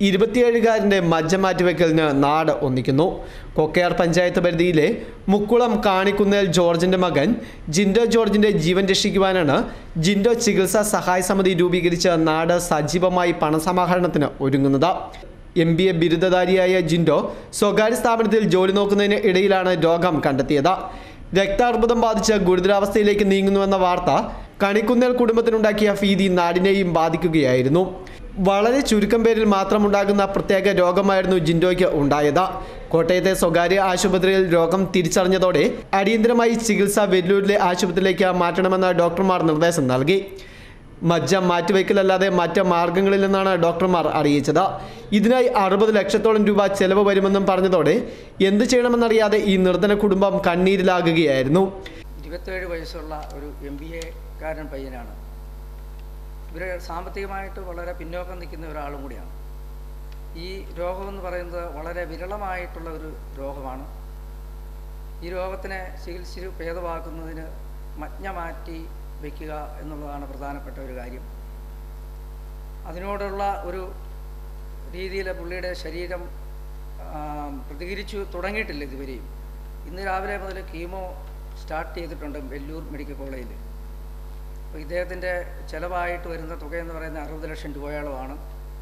ഇരുപത്തിയേഴുകാരൻ്റെ മജ്ജ മാറ്റിവെക്കലിന് നാട് ഒന്നിക്കുന്നു കൊക്കയാർ പഞ്ചായത്ത് പരിധിയിലെ മുക്കുളം കാണിക്കുന്നേൽ ജോർജിൻ്റെ മകൻ ജിൻഡോ ജോർജിൻ്റെ ജീവൻ രക്ഷിക്കുവാനാണ് ജിൻഡോ ചികിത്സാ സഹായ സമിതി രൂപീകരിച്ച് നാട് സജീവമായി പണസമാഹരണത്തിന് ഒരുങ്ങുന്നത് എം ബി എ ബിരുദധാരിയായ ജിൻഡോ സ്വകാര്യ സ്ഥാപനത്തിൽ ജോലി നോക്കുന്നതിന് ഇടയിലാണ് രോഗം കണ്ടെത്തിയത് രക്താർബുദം ബാധിച്ച് ഗുരുതരാവസ്ഥയിലേക്ക് നീങ്ങുന്നുവെന്ന വാർത്ത കണിക്കുന്നേൽ കുടുംബത്തിനുണ്ടാക്കിയ ഭീതി നാടിനെയും ബാധിക്കുകയായിരുന്നു വളരെ ചുരുക്കം പേരിൽ മാത്രമുണ്ടാകുന്ന പ്രത്യേക രോഗമായിരുന്നു ജിൻഡോയ്ക്ക് ഉണ്ടായത് കോട്ടയത്തെ സ്വകാര്യ ആശുപത്രിയിൽ രോഗം തിരിച്ചറിഞ്ഞതോടെ അടിയന്തരമായി ചികിത്സ വെല്ലൂരിലെ ആശുപത്രിയിലേക്ക് മാറ്റണമെന്ന് ഡോക്ടർമാർ നിർദ്ദേശം നൽകി മജ്ജ മാറ്റിവെക്കലല്ലാതെ മറ്റ് മാർഗങ്ങളിൽ നിന്നാണ് ഡോക്ടർമാർ അറിയിച്ചത് ഇതിനായി അറുപത് ലക്ഷത്തോളം രൂപ ചെലവ് വരുമെന്നും പറഞ്ഞതോടെ എന്ത് ചെയ്യണമെന്നറിയാതെ ഈ നിർധന കുടുംബം കണ്ണീരിലാകുകയായിരുന്നു ഇരുപത്തേഴ് വയസ്സുള്ള ഒരു എം ബി എക്കാരൻ പയ്യനാണ് ഇവർ സാമ്പത്തികമായിട്ട് വളരെ പിന്നോക്കം നിൽക്കുന്ന ഒരാളും കൂടിയാണ് ഈ രോഗമെന്ന് പറയുന്നത് വളരെ വിരളമായിട്ടുള്ള ഒരു രോഗമാണ് ഈ രോഗത്തിനെ ചികിത്സിച്ച് ഭേദമാക്കുന്നതിന് മജ്ഞ മാറ്റി വയ്ക്കുക എന്നുള്ളതാണ് പ്രധാനപ്പെട്ട ഒരു കാര്യം അതിനോടുള്ള ഒരു രീതിയിൽ പുള്ളിയുടെ ശരീരം ആ, പ്രതികരിച്ചു തുടങ്ങിയിട്ടില്ല ഇതുവരെയും ഇന്ന് രാവിലെ മുതൽ കീമോ സ്റ്റാർട്ട് ചെയ്തിട്ടുണ്ട് വെല്ലൂർ മെഡിക്കൽ കോളേജിൽ അപ്പോൾ ഇദ്ദേഹത്തിൻ്റെ ചിലവായിട്ട് വരുന്ന തുക എന്ന് പറയുന്നത് അറുപത് ലക്ഷം രൂപയോളമാണ്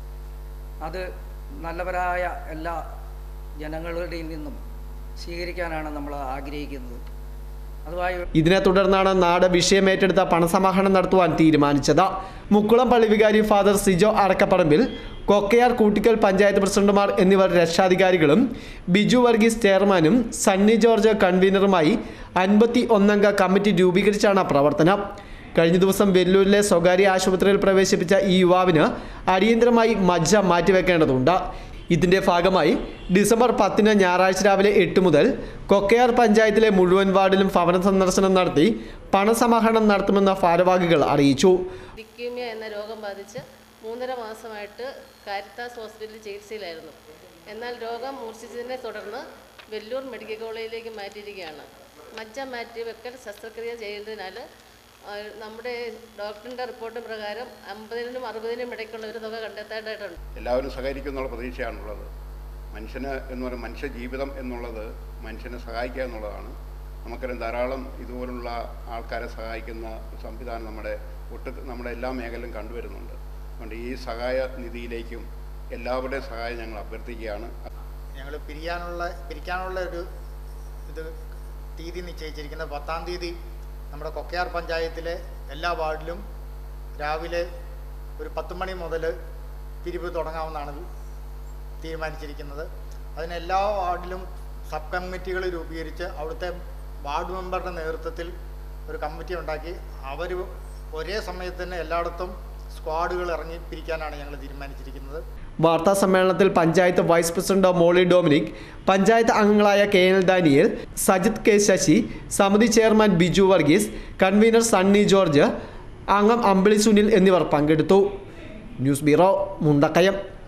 അത് നല്ലവരായ എല്ലാ ജനങ്ങളുടെയും നിന്നും സ്വീകരിക്കാനാണ് നമ്മൾ ആഗ്രഹിക്കുന്നത് അതുമായി ഇതിനെ തുടർന്നാണ് നാട് വിഷയമേറ്റെടുത്ത പണസമാഹരണം നടത്തുവാൻ തീരുമാനിച്ചത് മുക്കുളം പള്ളി വികാരി ഫാദർ സിജോ അടക്കപ്പറമ്പിൽ കൊക്കയാർ കൂട്ടിക്കൽ പഞ്ചായത്ത് പ്രസിഡന്റുമാർ എന്നിവർ രക്ഷാധികാരികളും ബിജു വർഗീസ് ചെയർമാനും സണ്ണി ജോർജ് കൺവീനറുമായി അൻപത്തി ഒന്നംഗ കമ്മിറ്റി രൂപീകരിച്ചാണ് പ്രവർത്തനം കഴിഞ്ഞ ദിവസം വെല്ലൂരിലെ സ്വകാര്യ ആശുപത്രിയിൽ പ്രവേശിപ്പിച്ച ഈ യുവാവിന് അടിയന്തരമായി മജ്ജ മാറ്റിവെക്കേണ്ടതുണ്ട് ഇതിന്റെ ഭാഗമായി ഡിസംബർ പത്തിന് ഞായറാഴ്ച രാവിലെ എട്ട് മുതൽ കൊക്കയാർ പഞ്ചായത്തിലെ മുഴുവൻ വാർഡിലും ഭവന സന്ദർശനം നടത്തി പണസമാഹരണം നടത്തുമെന്ന് ഭാരവാഹികൾ അറിയിച്ചു ലിക്യൂമിയ എന്ന രോഗം ബാധിച്ച് മൂന്നര മാസമായിട്ട് കാരിത്താസ് ഹോസ്പിറ്റലിൽ ചികിത്സയിലായിരുന്നു എന്നാൽ രോഗം മൂർച്ഛിച്ചതിനെ തുടർന്ന് വെല്ലൂർ മെഡിക്കൽ കോളേജിലേക്ക് മാറ്റിയിരിക്കുകയാണ് മജ്ജ മാറ്റി വെക്കൽ ശസ്ത്രക്രിയ ചെയ്യുന്നതിനാൽ ആ, നമ്മുടെ ഡോക്ടറിൻ്റെ റിപ്പോർട്ട് പ്രകാരം അമ്പതിനും അറുപതിനും ഇടയ്ക്കുള്ള ഒരു തുക കണ്ടെത്തേണ്ടതായിട്ടുണ്ട് എല്ലാവരും സഹകരിക്കും എന്നുള്ള പ്രതീക്ഷയാണുള്ളത് മനുഷ്യന് എന്ന് പറയുന്നത് മനുഷ്യ ജീവിതം എന്നുള്ളത് മനുഷ്യനെ സഹായിക്കുക എന്നുള്ളതാണ് നമുക്കറിയാം ധാരാളം ഇതുപോലുള്ള ആൾക്കാരെ സഹായിക്കുന്ന സംവിധാനം നമ്മുടെ ഒട്ട് നമ്മുടെ എല്ലാ മേഖലയിലും കണ്ടുവരുന്നുണ്ട് അതുകൊണ്ട് ഈ സഹായ നിധിയിലേക്കും എല്ലാവരുടെയും സഹായം ഞങ്ങൾ അഭ്യർത്ഥിക്കുകയാണ് ഞങ്ങൾ പിരിയാനുള്ള പിരിക്കാനുള്ള ഒരു ഇത് തീയതി നിശ്ചയിച്ചിരിക്കുന്നത് പത്താം തീയതി നമ്മുടെ കൊക്കയാർ പഞ്ചായത്തിലെ എല്ലാ വാർഡിലും രാവിലെ ഒരു പത്ത് മണി മുതൽ പിരിവ് തുടങ്ങാമെന്നാണ് തീരുമാനിച്ചിരിക്കുന്നത് അതിന് എല്ലാ വാർഡിലും സബ് കമ്മിറ്റികൾ രൂപീകരിച്ച് അവിടുത്തെ വാർഡ് മെമ്പറുടെ നേതൃത്വത്തിൽ ഒരു കമ്മിറ്റി ഉണ്ടാക്കി അവർ ഒരേ സമയത്ത് തന്നെ എല്ലായിടത്തും സ്ക്വാഡുകൾ ഇറങ്ങി പിരിക്കാനാണ് ഞങ്ങൾ തീരുമാനിച്ചിരിക്കുന്നത് വാർത്താ സമ്മേളനത്തിൽ പഞ്ചായത്ത് വൈസ് പ്രസിഡന്റ് മോളി ഡൊമിനിക് പഞ്ചായത്ത് അംഗങ്ങളായ K L Daniel Sajith K Sasi സമിതി ചെയർമാൻ ബിജു വർഗീസ് കൺവീനർ സണ്ണി ജോർജ് അംഗം അമ്പിളി സുനിൽ എന്നിവർ പങ്കെടുത്തു ന്യൂസ് ബ്യൂറോ മുണ്ടക്കയം